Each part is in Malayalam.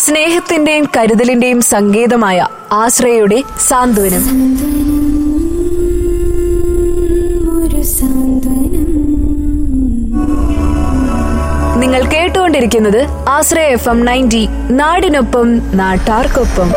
സ്നേഹത്തിന്റെയും കരുതലിന്റെയും സങ്കേതമായ ആശ്രയയുടെ സാന്ത്വനം ഒരു സാന്ത്വനം നിങ്ങൾ കേട്ടുകൊണ്ടിരിക്കുന്നത് ആശ്രയ എഫ് എം നയൻറ്റി നാടിനൊപ്പം നാട്ടാർക്കൊപ്പം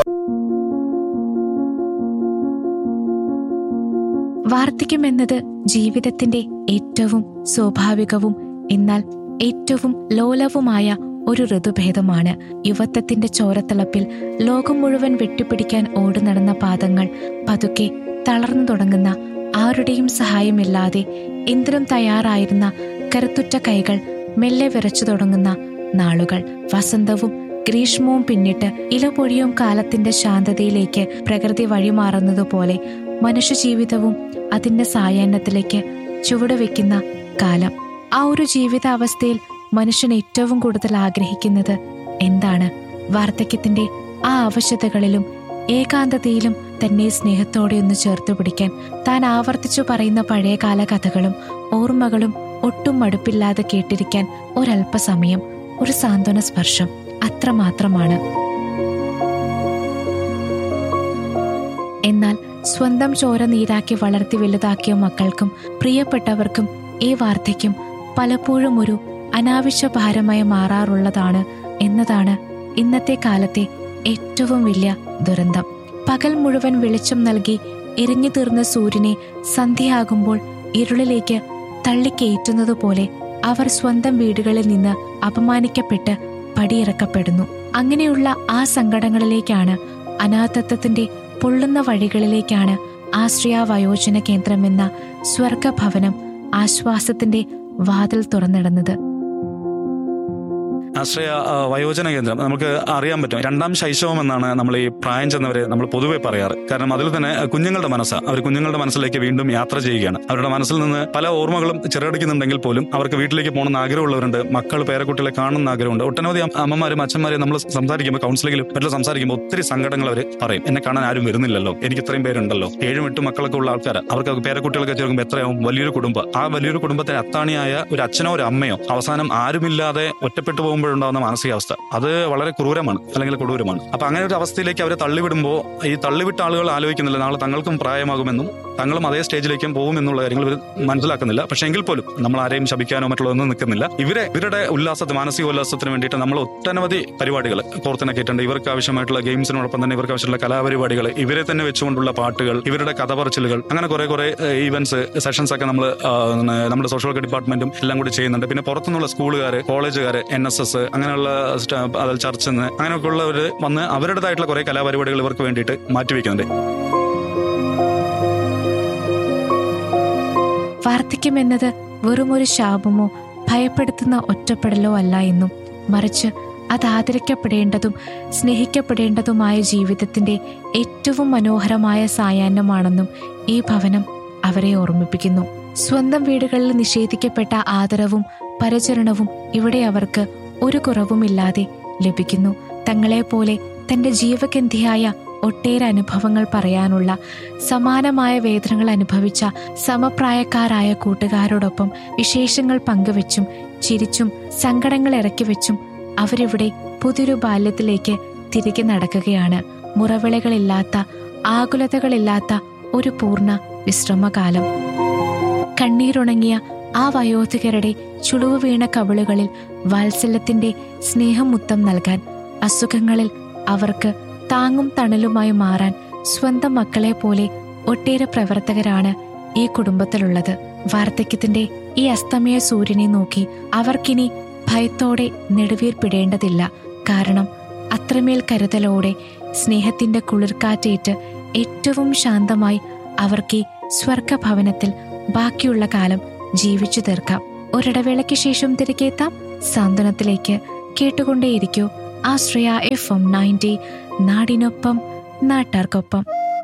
വാർദ്ധക്യം എന്നത് ജീവിതത്തിന്റെ ഏറ്റവും സ്വാഭാവികവും എന്നാൽ ഏറ്റവും ലോലവുമായ ഒരു ഋതുഭേദമാണ് യുവത്വത്തിന്റെ ചോരത്തിളപ്പിൽ ലോകം മുഴുവൻ വെട്ടിപ്പിടിക്കാൻ ഓടി നടന്ന പാദങ്ങൾ പതുക്കെ തളർന്നു തുടങ്ങുന്ന ആരുടെയും സഹായമില്ലാതെ എന്തിനും തയ്യാറായിരുന്ന കരുത്തുറ്റ കൈകൾ മെല്ലെ വിറച്ചു തുടങ്ങുന്ന നാളുകൾ വസന്തവും ഗ്രീഷ്മവും പിന്നിട്ട് ഇലപൊഴിയും കാലത്തിന്റെ ശാന്തതയിലേക്ക് പ്രകൃതി വഴിമാറുന്നതുപോലെ മനുഷ്യജീവിതവും അതിന്റെ സായാഹ്നത്തിലേക്ക് ചുവടുവെക്കുന്ന കാലം ആ ഒരു ജീവിതാവസ്ഥയിൽ മനുഷ്യൻ ഏറ്റവും കൂടുതൽ ആഗ്രഹിക്കുന്നത് എന്താണ് വാർദ്ധക്യത്തിന്റെ ആ ആവശ്യതകളിലും ഏകാന്തതയിലും തന്നെ സ്നേഹത്തോടെ ഒന്ന് ചേർത്ത് പിടിക്കാൻ താൻ ആവർത്തിച്ചു പറയുന്ന പഴയകാല കഥകളും ഓർമ്മകളും ഒട്ടും മടുപ്പില്ലാതെ കേട്ടിരിക്കാൻ ഒരല്പസമയം ഒരു സാന്ത്വന സ്പർശം അത്രമാത്രമാണ് എന്നാൽ സ്വന്തം ചോര നീരാക്കി വളർത്തി വലുതാക്കിയ മക്കൾക്കും പ്രിയപ്പെട്ടവർക്കും ഈ വാർദ്ധക്യം പലപ്പോഴും ഒരു അനാവശ്യ ഭാരമായി മാറാറുള്ളതാണ് എന്നതാണ് ഇന്നത്തെ കാലത്തെ ഏറ്റവും വലിയ ദുരന്തം പകൽ മുഴുവൻ വെളിച്ചം നൽകി എരിഞ്ഞു തീർന്ന സൂര്യനെ സന്ധ്യയാകുമ്പോൾ ഇരുളിലേക്ക് തള്ളിക്കയറ്റുന്നതുപോലെ അവർ സ്വന്തം വീടുകളിൽ നിന്ന് അപമാനിക്കപ്പെട്ട് പടിയിറക്കപ്പെടുന്നു അങ്ങനെയുള്ള ആ സങ്കടങ്ങളിലേക്കാണ് അനാഥത്വത്തിന്റെ പൊള്ളുന്ന വഴികളിലേക്കാണ് ആശ്രയ വയോജന കേന്ദ്രമെന്ന സ്വർഗഭവനം ആശ്വാസത്തിന്റെ വാതിൽ തുറന്നിടുന്നത് ആശ്രയ ആ, വയോജന കേന്ദ്രം നമുക്ക് അറിയാൻ പറ്റും രണ്ടാം ശൈശവം എന്നാണ് നമ്മൾ ഈ പ്രായം ചെന്നവരെ നമ്മൾ പൊതുവെ പറയാറ് കാരണം അതിൽ തന്നെ കുഞ്ഞുങ്ങളുടെ മനസ്സ് അവർ കുഞ്ഞുങ്ങളുടെ മനസ്സിലേക്ക് വീണ്ടും യാത്ര ചെയ്യുകയാണ് അവരുടെ മനസ്സിൽ നിന്ന് പല ഓർമ്മകളും ചിറകടിക്കുന്നുണ്ടെങ്കിൽ പോലും അവർക്ക് വീട്ടിലേക്ക് പോകണമെന്ന് ആഗ്രഹമുള്ളവരുണ്ട് മക്കൾ പേരക്കുട്ടികളെ കാണുന്ന ആഗ്രഹമുണ്ട് ഒട്ടനവധി അമ്മ- അമ്മമാരും അച്ഛന്മാരെയും നമ്മൾ സംസാരിക്കുമ്പോൾ കൗൺസിലിംഗിലും മറ്റും സംസാരിക്കുമ്പോൾ ഒത്തിരി സങ്കടങ്ങൾ അവർ പറയും എന്നെ കാണാൻ ആരും വരുന്നില്ലല്ലോ എനിക്ക് ഇത്രയും പേരുണ്ടല്ലോ ഏഴും എട്ടും മക്കളൊക്കെ ഉള്ള ആൾക്കാർ അവർക്ക് പേരക്കുട്ടികളൊക്കെ ചേർക്കുമ്പോൾ എത്രയാവും വലിയൊരു കുടുംബം ആ വലിയൊരു കുടുംബത്തിന് അത്താണിയായ ഒരു അച്ഛനോ ഒരു അമ്മയോ അവസാനം ആരുമില്ലാതെ ഒറ്റപ്പെട്ടു പോകുമ്പോഴുണ്ടാകുന്ന മാനസികാവസ്ഥ അത് വളരെ ക്രൂരമാണ് അല്ലെങ്കിൽ കൊടൂരമാണ് അപ്പൊ അങ്ങനെ ഒരു അവസ്ഥയിലേക്ക് അവരെ തള്ളിവിടുമ്പോൾ ഈ തള്ളിവിട്ട ആളുകൾ ആലോചിക്കുന്നില്ല നാളെ തങ്ങൾക്കും പ്രായമാകുമെന്നും തങ്ങളും അതേ സ്റ്റേജിലേക്കും പോകുമെന്നുള്ള കാര്യങ്ങൾ ഇവർ മനസ്സിലാക്കുന്നില്ല പക്ഷെ എങ്കിൽ പോലും നമ്മൾ ആരെയും ശപിക്കാനോ മറ്റുള്ളതൊന്നും നിൽക്കുന്നില്ല ഇവരെ ഇവരുടെ ഉല്ലാസത്തിന് മാനസിക ഉല്ലാസത്തിന് വേണ്ടിയിട്ട് നമ്മൾ ഒട്ടനവധി പരിപാടികൾ കോർത്തിണക്കിയിട്ടുണ്ട് ഇവർക്ക് ആവശ്യമായിട്ടുള്ള ഗെയിംസിനോടൊപ്പം തന്നെ ഇവർക്ക് ആവശ്യമുള്ള കലാപരിപാടികൾ ഇവരെ തന്നെ വെച്ചുകൊണ്ടുള്ള പാട്ടുകൾ ഇവരുടെ കഥ പറച്ചിലുകൾ അങ്ങനെ കുറെ കുറെ ഈവന്റ്സ് സെഷൻസ് ഒക്കെ നമ്മൾ നമ്മുടെ സോഷ്യൽ വർക്ക് ഡിപ്പാർട്ട്മെന്റും എല്ലാം കൂടി ചെയ്യുന്നുണ്ട് പിന്നെ പുറത്തുനിന്നുള്ള സ്കൂളുകാർ കോളേജുകാർ എൻ എസ് എസ് അങ്ങനെയുള്ള സ്റ്റ- അതിൽ ചർച്ചിൽ നിന്ന് അങ്ങനെയൊക്കെ ഉള്ളവർ വന്ന് അവരുടേതായിട്ടുള്ള കുറെ കലാപരിപാടികൾ ഇവർക്ക് വേണ്ടിയിട്ട് മാറ്റിവെക്കുന്നുണ്ട് വാർദ്ധക്യം എന്നത് വെറുമൊരു ശാപമോ ഭയപ്പെടുത്തുന്ന ഒറ്റപ്പെടലോ അല്ല എന്നും മറിച്ച് അത് ആദരിക്കപ്പെടേണ്ടതും സ്നേഹിക്കപ്പെടേണ്ടതുമായ ജീവിതത്തിന്റെ ഏറ്റവും മനോഹരമായ സായാഹ്നമാണെന്നും ഈ ഭവനം അവരെ ഓർമ്മിപ്പിക്കുന്നു സ്വന്തം വീടുകളിൽ നിഷേധിക്കപ്പെട്ട ആദരവും പരിചരണവും ഇവിടെ അവർക്ക് ഒരു കുറവുമില്ലാതെ ലഭിക്കുന്നു തങ്ങളെപ്പോലെ തന്റെ ജീവഗന്ധിയായ ഒട്ടേറെ അനുഭവങ്ങൾ പറയാനുള്ള സമാനമായ വേദനകൾ അനുഭവിച്ച സമപ്രായക്കാരായ കൂട്ടുകാരോടൊപ്പം വിശേഷങ്ങൾ പങ്കുവെച്ചും ചിരിച്ചും സങ്കടങ്ങൾ ഇറക്കി വെച്ചും അവരിവിടെ പുതിയൊരു ബാല്യത്തിലേക്ക് തിരികെ നടക്കുകയാണ് മുറവിളകളില്ലാത്ത ആകുലതകളില്ലാത്ത ഒരു പൂർണ്ണ വിശ്രമകാലം കണ്ണീരുണങ്ങിയ ആ വയോധികരുടെ ചുളിവ് വീണ കവിളുകളിൽ വാത്സല്യത്തിന്റെ സ്നേഹമുത്തം നൽകാൻ അസുഖങ്ങളിൽ അവർക്ക് താങ്ങും തണലുമായി മാറാൻ സ്വന്തം മക്കളെ പോലെ ഒട്ടേറെ പ്രവർത്തകരാണ് ഈ കുടുംബത്തിലുള്ളത് വാർദ്ധക്യത്തിന്റെ ഈ അസ്തമയ സൂര്യനെ നോക്കി അവർക്കിനി ഭയത്തോടെ നെടുവീർപ്പിടേണ്ടതില്ല കാരണം അത്രമേൽ കരുതലോടെ സ്നേഹത്തിന്റെ കുളിർക്കാറ്റേറ്റ് ഏറ്റവും ശാന്തമായി അവർക്ക് ഈ സ്വർഗഭവനത്തിൽ ബാക്കിയുള്ള കാലം ജീവിച്ചു തീർക്കാം ഒരിടവേളയ്ക്ക് ശേഷം തിരികെ എത്താം സാന്ത്വനത്തിലേക്ക് കേട്ടുകൊണ്ടേയിരിക്കൂ ആശ്രയ എഫ് എം നയൻറ്റി നാടിനൊപ്പം നാട്ടാർക്കൊപ്പം